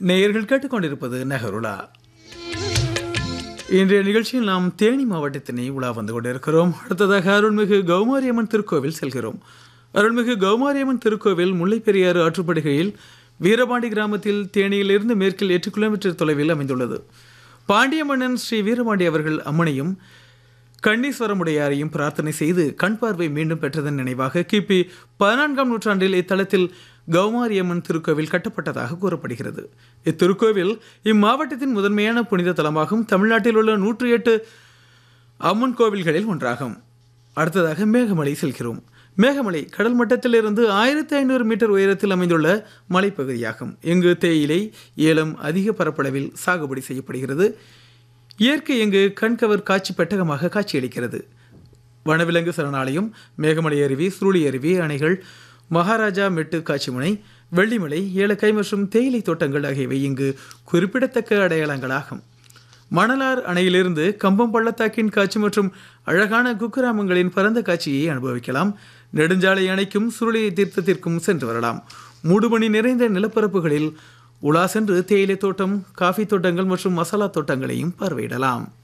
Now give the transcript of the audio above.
நேயர்கள் கேட்டுக்கொண்டிருப்பது நகருலா இன்றைய நிகழ்ச்சியில் நாம் தேனி மாவட்டத்தினை உலா வந்து கொண்டிருக்கிறோம் அடுத்ததாக அருள்மிகு கௌமாரியம்மன் திருக்கோவில் செல்கிறோம் அருள்மிகு கௌமாரியம்மன் திருக்கோவில் முல்லைப்பெரியாறு ஆற்றுப்படுகையில் வீரபாண்டி கிராமத்தில் தேனியிலிருந்து மேற்கில் எட்டு கிலோமீட்டர் தொலைவில் அமைந்துள்ளது பாண்டிய மன்னன் ஸ்ரீ வீரபாண்டி அவர்கள் அம்மனையும் கண்ணீஸ்வரமுடையாரையும் பிரார்த்தனை செய்து கண் பார்வை மீண்டும் பெற்றதன் நினைவாக கிபி பதினான்காம் நூற்றாண்டில் இத்தலத்தில் கௌமாரியம்மன் திருக்கோவில் கட்டப்பட்டதாக கூறப்படுகிறது இத்திருக்கோவில் இம்மாவட்டத்தின் முதன்மையான புனித தலமாகும் தமிழ்நாட்டில் உள்ள நூற்றி எட்டு அம்மன் கோவில்களில் ஒன்றாகும் அடுத்ததாக மேகமலை செல்கிறோம் மேகமலை கடல் மட்டத்திலிருந்து ஆயிரத்தி ஐநூறு மீட்டர் உயரத்தில் அமைந்துள்ள மலைப்பகுதியாகும் இங்கு தேயிலை ஏலம் அதிக பரப்பளவில் சாகுபடி செய்யப்படுகிறது இயற்கை இங்கு கண்கவர் காட்சி பெட்டகமாக காட்சியளிக்கிறது வனவிலங்கு சரணாலயம் மேகமலை அருவி சுருளி அருவி அணைகள் மகாராஜா மெட்டு காட்சிமுனை வெள்ளிமலை ஏலக்காய் மற்றும் தேயிலை தோட்டங்கள் ஆகியவை இங்கு குறிப்பிடத்தக்க அடையாளங்களாகும் மணலார் அணையிலிருந்து கம்பம் பள்ளத்தாக்கின் காட்சி மற்றும் அழகான குக்கிராமங்களின் பரந்த காட்சியை அனுபவிக்கலாம் நெடுஞ்சாலை அணைக்கும் சுருளி தீர்த்தத்திற்கும் சென்று வரலாம் மூடுமணி நிறைந்த நிலப்பரப்புகளில் உலா சென்று தேயிலை தோட்டம் காஃபி தோட்டங்கள் மற்றும் மசாலா தோட்டங்களையும் பார்வையிடலாம்